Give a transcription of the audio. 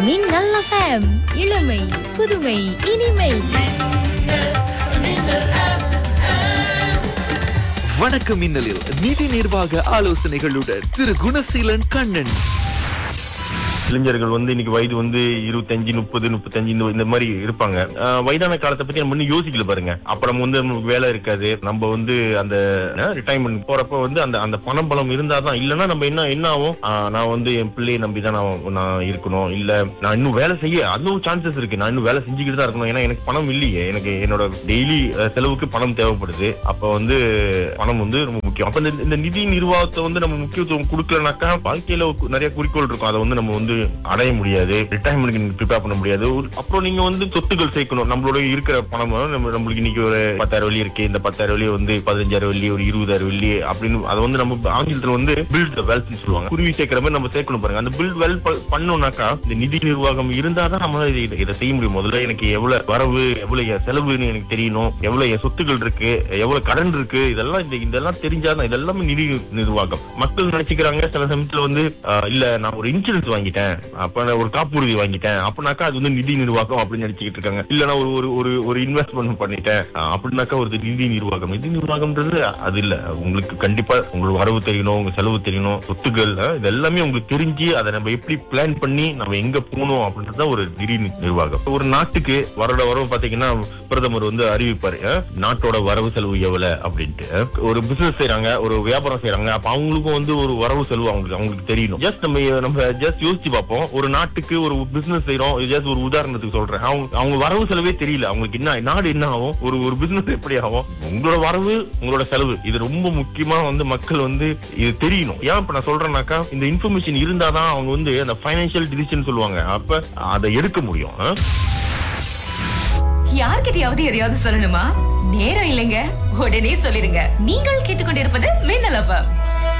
மின்னல் எஃப்எம் இளமை புதுமை இனிமை வணக்கம் மின்னலில் நிதி நிர்வாக ஆலோசனைகளுடன் திரு குணசீலன் கண்ணன் இளைஞர்கள் வந்து இன்னைக்கு வயது வந்து இருபத்தஞ்சு முப்பது முப்பத்தஞ்சு இந்த இந்த மாதிரி இருப்பாங்க ஆஹ் வயதான காலத்தை பத்தி நம்ம இன்னும் யோசிக்கல பாருங்க அப்புறம் வந்து நமக்கு வேலை இருக்காது நம்ம வந்து அந்த ரிட்டைர்மெண்ட் போறப்ப வந்து அந்த அந்த பணம் பலம் இருந்தாதான் இல்லைன்னா நம்ம என்ன என்ன ஆகும் ஆஹ் நான் வந்து என் பிள்ளையை நம்பி தான் நான் நான் இருக்கணும் இல்ல நான் இன்னும் வேலை செய்ய அதுவும் சான்சஸ் இருக்கு நான் இன்னும் வேலை செஞ்சுக்கிட்டு தான் இருக்கணும் ஏன்னா எனக்கு பணம் இல்லையே எனக்கு என்னோட டெய்லி செலவுக்கு பணம் தேவைப்படுது அப்ப வந்து பணம் வந்து ரொம்ப முக்கியம் அப்ப இந்த- இந்த நிதி நிர்வாகத்தை வந்து நம்ம முக்கியத்துவம் கொடுக்கலனாக்கா வாழ்க்கையில ஒரு நிறைய குறிக்கோள் இருக்கும் அதை வந்து நம்ம வந்து அடைய முடியாது ரிட்டைர்மெண்ட்க்கு ப்ரிப்பேர் பண்ண முடியாது ஒரு- அப்புறம் நீங்க வந்து சொத்துக்கள் சேர்க்கணும் நம்மளோட இருக்கிற பணம் நம்ம நம்மளுக்கு இன்னைக்கு ஒரு பத்தாயிரம் வெள்ளி இருக்கு இந்த பத்தாயிரம் வெள்ளி வந்து பதினஞ்சாயிரம் வெள்ளி ஒரு இருபதாயிரம் வெள்ளி அப்படின்னு அதை வந்து நம்ம ஆங்கிலத்துல வந்து பில்ட் வெல்த் சொல்லுவாங்க குருவி சேர்க்கிற மாதிரி நம்ம சேர்க்கணும் பாருங்க அந்த பில்ட் வெல் பண்ணோம்னாக்கா இந்த நிதி நிர்வாகம் இருந்தாதான் நம்ம இதை இதை செய்ய முடியும் முதல்ல எனக்கு எவ்வளவு வரவு எவ்வளவு என் செலவுன்னு எனக்கு தெரியணும் எவ்வளவு என் சொத்துக்கள் இருக்கு எவ்வளவு கடன் இருக்கு இதெல்லாம் இந்த இதெல்லாம் தெரிஞ்சாதான் இதெல்லாமே நிதி நிர்வாகம் மக்கள் நினைச்சுக்கிறாங்க சில சமயத்துல வந்து ஆஹ், இல்ல நான் ஒரு இன்சூரன்ஸ் வாங்கிட்டேன் அப்ப நான் ஒரு காப்புறுதி வாங்கிட்டேன் அப்படின்னாக்கா அது வந்து நிதி நிர்வாகம் அப்படின்னு நினைச்சுக்கிட்டு இருக்காங்க இல்ல நான் ஒரு ஒரு ஒரு ஒரு இன்வெஸ்ட்மெண்ட் பண்ணிட்டேன் ஆஹ், அப்படின்னாக்கா ஒரு நிதி நிர்வாகம் நிதி நிர்வாகம்ன்றது அது இல்ல உங்களுக்கு கண்டிப்பா உங்களுக்கு வரவு தெரியணும் உங்க செலவு தெரியணும் சொத்துக்கள் ஆஹ், இது எல்லாமே உங்களுக்கு தெரிஞ்சு அதை நம்ம எப்படி பிளான் பண்ணி நம்ம எங்க போகணும் அப்படின்றது தான் ஒரு நிதி நிர்வாகம் ஒரு நாட்டுக்கு வருட வரவு பாத்தீங்கன்னா பிரதமர் வந்து அறிவிப்பாரு ஆஹ், நாட்டோட வரவு செலவு எவ்வளவு அப்படின்ட்டு ஆஹ், ஒரு பிசினஸ் செய்யறாங்க ஒரு வியாபாரம் செய்யறாங்க அப்ப அவங்களுக்கும் வந்து ஒரு வரவு செலவு அவங்களுக்கு அவங்களுக்கு தெரியணும் ஜஸ்ட் நம்ம நம்ம ஜஸ்ட் யோசிச்சு பார்ப்போம் ஒரு நாட்டுக்கு ஒரு பிசினஸ் செய்யறோம் ஜஸ்ட் ஒரு உதாரணத்துக்கு சொல்றேன் அவங்க அவங்க வரவு செலவே தெரியல அவங்களுக்கு என்ன நாடு என்ன ஆகும் ஒரு ஒரு பிசினஸ் எப்படி ஆகும் உங்களோட வரவு உங்களோட செலவு இது ரொம்ப முக்கியமா வந்து மக்கள் வந்து இது தெரியணும் ஏன் இப்ப நான் சொல்றேன்னாக்கா இந்த இன்ஃபர்மேஷன் இருந்தாதான் அவங்க வந்து அந்த ஃபைனான்சியல் டிசிஷன் சொல்லுவாங்க அப்ப அதை எடுக்க முடியும் ஆ? யார்கிட்டயாவது எதையாவது சொல்லணுமா நேரம் இல்லைங்க உடனே சொல்லிருங்க நீங்கள் கேட்டுக்கொண்டிருப்பது மின்னல் எஃப்எம்